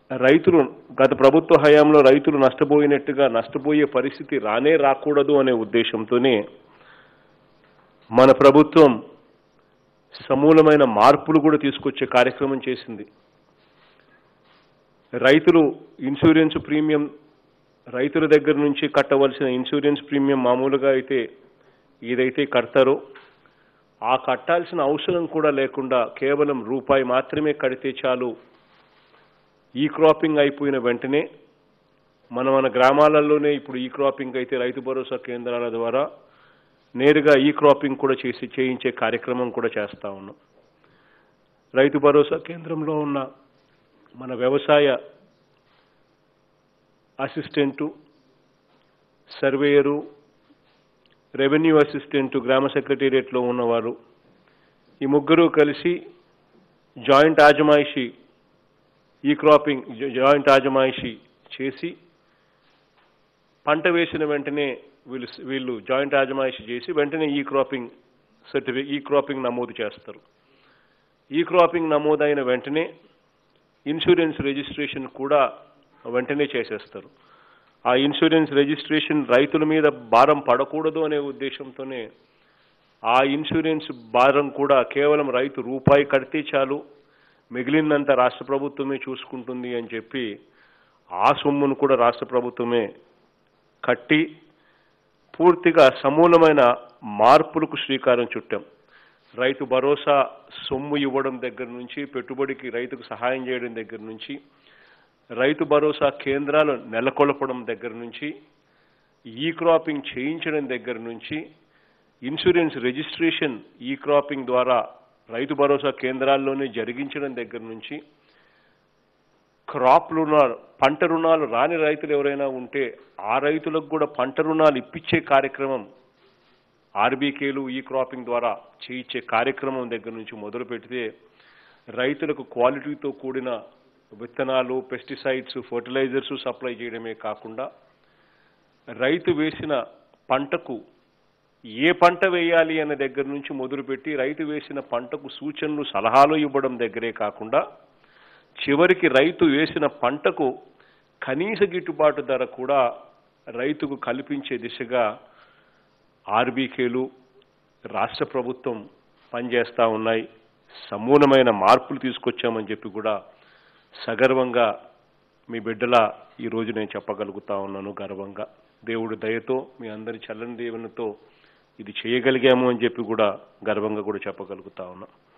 రైతులు గత ప్రభుత్వ హయాంలో రైతులు నష్టపోయినట్టుగా నష్టపోయే పరిస్థితి రానే రాకూడదు అనే ఉద్దేశంతోనే మన ప్రభుత్వం సమూలమైన మార్పులు కూడా తీసుకొచ్చే కార్యక్రమం చేసింది రైతులు ఇన్సూరెన్స్ ప్రీమియం రైతుల దగ్గర నుంచి కట్టవలసిన ఇన్సూరెన్స్ ప్రీమియం మామూలుగా అయితే ఏదైతే కడతారో ఆ కట్టాల్సిన అవసరం కూడా లేకుండా కేవలం రూపాయి మాత్రమే కడితే చాలు ఈ క్రాపింగ్ అయిపోయిన వెంటనే మన మన గ్రామాలలోనే ఇప్పుడు ఈ క్రాపింగ్ అయితే రైతు భరోసా కేంద్రాల ద్వారా నేరుగా ఈ క్రాపింగ్ కూడా చేసి చేయించే కార్యక్రమం కూడా చేస్తా ఉన్నాం రైతు భరోసా కేంద్రంలో ఉన్న మన వ్యవసాయ అసిస్టెంటు సర్వేయరు రెవెన్యూ అసిస్టెంటు గ్రామ సెక్రటేరియట్లో ఉన్నవారు ఈ ముగ్గురు కలిసి జాయింట్ ఆజమాయిషి ఈ క్రాపింగ్ జా- జాయింట్ ఆజమాయిషి చేసి పంట వేసిన వెంటనే వీళ్ళు వీళ్ళు జాయింట్ ఆజమాయిషి చేసి వెంటనే ఈ క్రాపింగ్ సర్టిఫి ఈ క్రాపింగ్ నమోదు చేస్తారు ఈ క్రాపింగ్ నమోదైన వెంటనే ఇన్సూరెన్స్ రిజిస్ట్రేషన్ కూడా వెంటనే చేసేస్తారు ఆ ఇన్సూరెన్స్ రిజిస్ట్రేషన్ రైతుల మీద భారం పడకూడదు అనే ఉద్దేశంతోనే ఆ ఇన్సూరెన్స్ భారం కూడా కేవలం రైతు రూపాయి కడితే చాలు మిగిలినంత రాష్ట్ర ప్రభుత్వమే చూసుకుంటుంది అని చెప్పి ఆ సొమ్మును కూడా రాష్ట్ర ప్రభుత్వమే కట్టి పూర్తిగా సమూలమైన మార్పులకు శ్రీకారం చుట్టాం రైతు భరోసా సొమ్ము ఇవ్వడం దగ్గర నుంచి పెట్టుబడికి రైతుకు సహాయం చేయడం దగ్గర నుంచి రైతు భరోసా కేంద్రాలు నెలకొల్పడం దగ్గర నుంచి ఈ క్రాపింగ్ చేయించడం దగ్గర నుంచి ఇన్సూరెన్స్ రిజిస్ట్రేషన్ ఈ క్రాపింగ్ ద్వారా రైతు భరోసా కేంద్రాల్లోనే జరిగించడం దగ్గర నుంచి క్రాప్ రుణాలు పంట రుణాలు రాని రైతులు ఎవరైనా ఉంటే ఆ రైతులకు కూడా పంట రుణాలు ఇప్పించే కార్యక్రమం ఆర్బీకేలు ఈ క్రాపింగ్ ద్వారా చేయించే కార్యక్రమం దగ్గర నుంచి మొదలు పెడితే రైతులకు క్వాలిటీతో కూడిన విత్తనాలు పెస్టిసైడ్స్ ఫర్టిలైజర్స్ సప్లై చేయడమే కాకుండా రైతు వేసిన పంటకు ఏ పంట వేయాలి అనే దగ్గర నుంచి మొదలుపెట్టి రైతు వేసిన పంటకు సూచనలు సలహాలు ఇవ్వడం దగ్గరే కాకుండా చివరికి రైతు వేసిన పంటకు కనీస గిట్టుబాటు ధర కూడా రైతుకు కల్పించే దిశగా ఆర్బీకేలు రాష్ట్ర ప్రభుత్వం పనిచేస్తూ ఉన్నాయి సమూలమైన మార్పులు తీసుకొచ్చామని చెప్పి కూడా సగర్వంగా మీ బిడ్డల ఈ రోజు నేను చెప్పగలుగుతా ఉన్నాను గర్వంగా దేవుడి దయతో మీ అందరి చల్లని దేవునితో ఇది చేయగలిగాము అని చెప్పి కూడా గర్వంగా కూడా చెప్పగలుగుతా ఉన్నాం